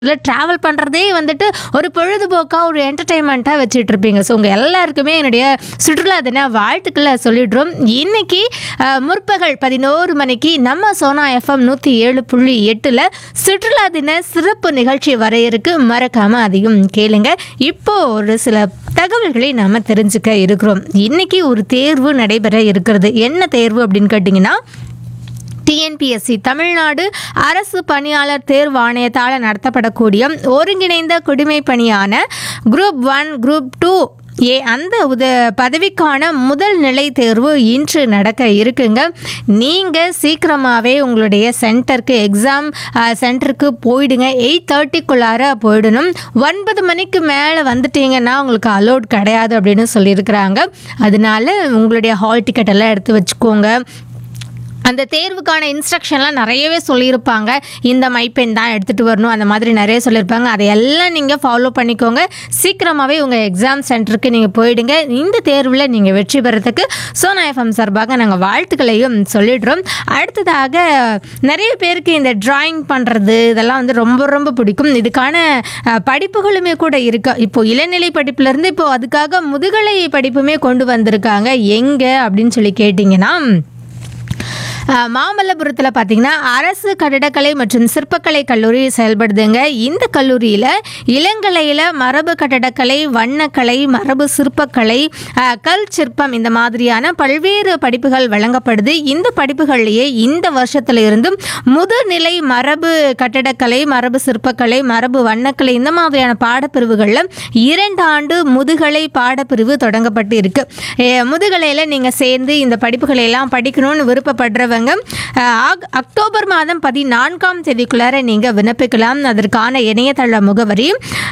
இல்லை ட்ராவல் பண்ணுறதே வந்துட்டு ஒரு பொழுதுபோக்காக ஒரு என்டர்டெயின்மெண்ட்டாக வச்சுட்டு இருப்பீங்க ஸோ உங்கள் எல்லாருக்குமே என்னுடைய சுற்றுலா தின வாழ்த்துக்களை சொல்லிடுறோம் இன்னைக்கு அஹ், முற்பகல் பதினோரு மணிக்கு நம்ம சோனா எஃப்எம் நூற்றி ஏழு புள்ளி எட்டில் சுற்றுலா தின சிறப்பு நிகழ்ச்சி வர இருக்கு மறக்காமல் அதையும் கேளுங்க இப்போ ஒரு சில தகவல்களை நாம் தெரிஞ்சுக்க இருக்கிறோம் இன்னைக்கு ஒரு தேர்வு நடைபெற இருக்கிறது என்ன தேர்வு அப்படின்னு கேட்டிங்கன்னா டிஎன்பிஎஸ்சி தமிழ்நாடு அரசு பணியாளர் தேர்வு ஆணையத்தால் நடத்தப்படக்கூடிய ஒருங்கிணைந்த குடிமை பணியான group one group two A அந்த உத பதவிக்கான முதல் நிலை தேர்வு இன்று நடக்க இருக்குங்க நீங்கள் சீக்கிரமாகவே உங்களுடைய சென்டருக்கு எக்ஸாம் சென்டருக்கு போயிடுங்க எயிட் தேர்ட்டிக்குள்ளார போயிடணும் ஒன்பது மணிக்கு மேலே வந்துட்டீங்கன்னா உங்களுக்கு அலோட் கிடையாது அப்படின்னு சொல்லியிருக்கிறாங்க அதனால உங்களுடைய ஹால் டிக்கெட் எல்லாம் எடுத்து வச்சுக்கோங்க அந்த தேர்வுக்கான இன்ஸ்ட்ரக்ஷன்லாம் நிறையவே சொல்லியிருப்பாங்க இந்த மைப்பெண் தான் எடுத்துகிட்டு வரணும் அந்த மாதிரி நிறைய சொல்லியிருப்பாங்க அதையெல்லாம் நீங்கள் ஃபாலோ பண்ணிக்கோங்க சீக்கிரமாகவே உங்கள் எக்ஸாம் சென்டருக்கு நீங்கள் போயிடுங்க இந்த தேர்வில் நீங்கள் வெற்றி பெறத்துக்கு சோனா எஃப்எம் சார்பாக நாங்கள் வாழ்த்துக்களையும் சொல்லிடுறோம் அடுத்ததாக நிறைய பேருக்கு இந்த டிராயிங் பண்ணுறது இதெல்லாம் வந்து ரொம்ப ரொம்ப பிடிக்கும் இதுக்கான அஹ், படிப்புகளுமே கூட இருக்கு இப்போ இளநிலை படிப்புலேருந்து இப்போ அதுக்காக முதுகலை படிப்புமே கொண்டு வந்திருக்காங்க எங்கே அப்படின்னு சொல்லி கேட்டிங்கன்னா அஹ், மாமல்லபுரத்தில் பார்த்தீங்கன்னா அரசு கட்டிடக்கலை மற்றும் சிற்பக்கலை கல்லூரி செயல்படுதுங்க இந்த கல்லூரியில் இளங்கலையில் மரபு கட்டடக்கலை வண்ணக்கலை மரபு சிற்பக்கலை அஹ், கல் சிற்பம் இந்த மாதிரியான பல்வேறு படிப்புகள் வழங்கப்படுது இந்த படிப்புகள்லேயே இந்த வருஷத்துல இருந்து முதுநிலை மரபு கட்டடக்கலை மரபு சிற்பக்கலை மரபு வண்ணக்கலை இந்த மாதிரியான பாடப்பிரிவுகளில் இரண்டு ஆண்டு முதுகலை பாடப்பிரிவு தொடங்கப்பட்டு இருக்கு அஹ், முதுகலையில் நீங்கள் சேர்ந்து இந்த படிப்புகளை எல்லாம் படிக்கணும்னு விருப்பப்படுறவங்க அஹ், ஆக்- அக்டோபர் மாதம் பதினான்காம் தேதிக்குள்ளார நீங்கள் விண்ணப்பிக்கலாம் அதற்கான இணையதள முகவரி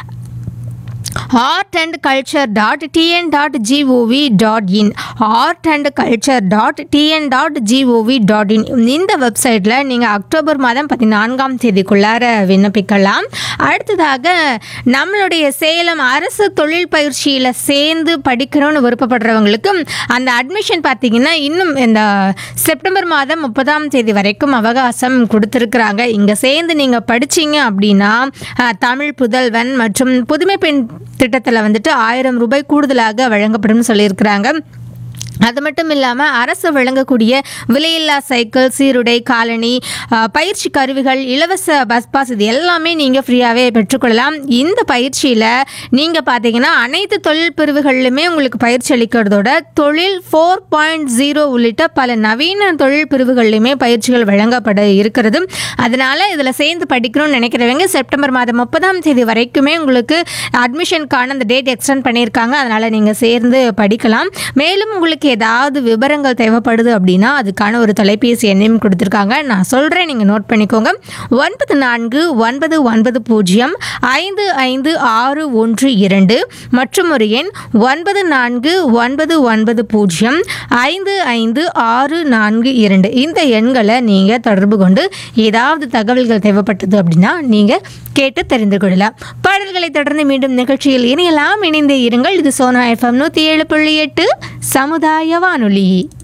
art and culture dot TN dot GOV dot in art and culture dot TN dot GOV dot in இந்த வெப்சைட்டில் நீங்கள் அக்டோபர் மாதம் பதினான்காம் தேதிக்குள்ளார விண்ணப்பிக்கலாம் அடுத்ததாக நம்மளுடைய சேலம் அரசு தொழில் பயிற்சியில் சேர்ந்து படிக்கணும்னு விருப்பப்படுறவங்களுக்கு அந்த அட்மிஷன் பார்த்தீங்கன்னா இன்னும் இந்த செப்டம்பர் மாதம் முப்பதாம் தேதி வரைக்கும் அவகாசம் கொடுத்துருக்குறாங்க இங்கே சேர்ந்து நீங்கள் படிச்சீங்க அப்படின்னா அஹ், தமிழ் புதல்வன் மற்றும் புதுமை பெண் திட்டத்தில் வந்துட்டு ஆயிரம் ரூபாய் கூடுதலாக வழங்கப்படும் சொல்லியிருக்கிறாங்க அது மட்டும் இல்லாமல் அரசு வழங்கக்கூடிய விலையில்லா சைக்கிள் சீருடை காலணி அஹ், பயிற்சி கருவிகள் இலவச பஸ் பாஸ் இது எல்லாமே நீங்கள் ஃப்ரீயாகவே பெற்றுக்கொள்ளலாம் இந்த பயிற்சியில் நீங்கள் பார்த்தீங்கன்னா அனைத்து தொழில் பிரிவுகளிலுமே உங்களுக்கு பயிற்சி அளிக்கிறதோட தொழில் ஃபோர் பாயிண்ட் ஜீரோ உள்ளிட்ட பல நவீன தொழில் பிரிவுகளிலுமே பயிற்சிகள் வழங்கப்பட இருக்கிறது அதனால் இதில் சேர்ந்து படிக்கணும்னு நினைக்கிறவங்க செப்டம்பர் மாதம் முப்பதாம் தேதி வரைக்குமே உங்களுக்கு அட்மிஷனுக்கான அந்த டேட் எக்ஸ்டெண்ட் பண்ணியிருக்காங்க அதனால் நீங்கள் சேர்ந்து படிக்கலாம் மேலும் உங்களுக்கு ஏதாவது விவரங்கள் தேவைப்படுது அப்படின்னா அதுக்கான ஒரு தொலைபேசி எண்ணையும் கொடுத்துருக்காங்க நான் சொல்கிறேன் நீங்கள் நோட் பண்ணிக்கோங்க ஒன்பது நான்கு ஒன்பது ஒன்பது பூஜ்ஜியம் ஐந்து ஐந்து ஆறு ஒன்று இரண்டு மற்றும் ஒரு எண் ஒன்பது நான்கு ஒன்பது ஒன்பது பூஜ்ஜியம் ஐந்து ஐந்து ஆறு நான்கு இரண்டு இந்த எண்களை நீங்கள் தொடர்பு கொண்டு ஏதாவது தகவல்கள் தேவைப்பட்டது அப்படின்னா நீங்கள் கேட்டு தெரிந்து கொள்ளலாம் பாடல்களை தொடர்ந்து மீண்டும் நிகழ்ச்சியில் இணையலாம் இணைந்தே இருங்கள் இது சோனா எஃப்எம் நூற்றி ஏழு புள்ளி எட்டு சமுதாய வானொலி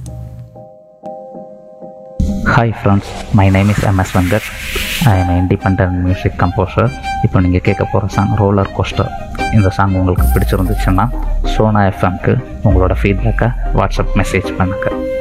hi friends my name is MS Venkat I am independent music composer இப்போ நீங்கள் கேட்க போகிற சாங் ரோலர் கோஸ்டர் இந்த சாங் உங்களுக்கு பிடிச்சிருந்துச்சுன்னா சோனா எஃப்எம்க்கு உங்களோட ஃபீட்பேக்கை வாட்ஸ்அப் மெசேஜ் பண்ணுங்கள்